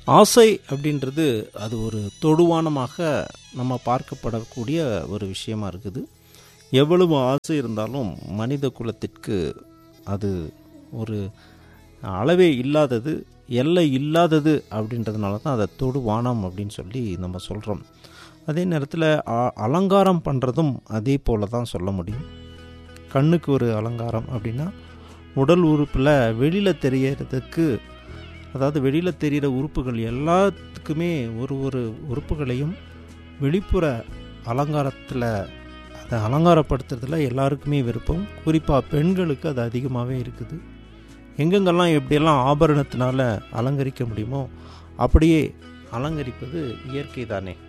ஆசை அப்படின்றது அது ஒரு தொடுவானமாக நம்ம பார்க்கப்படக்கூடிய ஒரு விஷயமா இருக்குது எவ்வளவு ஆசை இருந்தாலும் மனித குலத்திற்கு அது ஒரு அளவே இல்லாதது எல்லை இல்லாதது அப்படின்றதுனால தான் அதை தொடுவானம் அப்படின்னு சொல்லி நம்ம சொல்கிறோம் அதே நேரத்தில் அ- அலங்காரம் பண்ணுறதும் அதே போல தான் சொல்ல முடியும் கண்ணுக்கு ஒரு அலங்காரம் அப்படின்னா உடல் உறுப்பில் வெளியில் தெரியறதுக்கு அதாவது வெளியில் தெரிகிற உறுப்புகள் எல்லாத்துக்குமே ஒரு ஒரு உறுப்புகளையும் வெளிப்புற அலங்காரத்தில் அதை அலங்காரப்படுத்துறதுல எல்லாருக்குமே விருப்பம் குறிப்பாக பெண்களுக்கு அது அதிகமாகவே இருக்குது எங்கெங்கெல்லாம் எப்படியெல்லாம் ஆபரணத்தினால அலங்கரிக்க முடியுமோ அப்படியே அலங்கரிப்பது இயற்கை தானே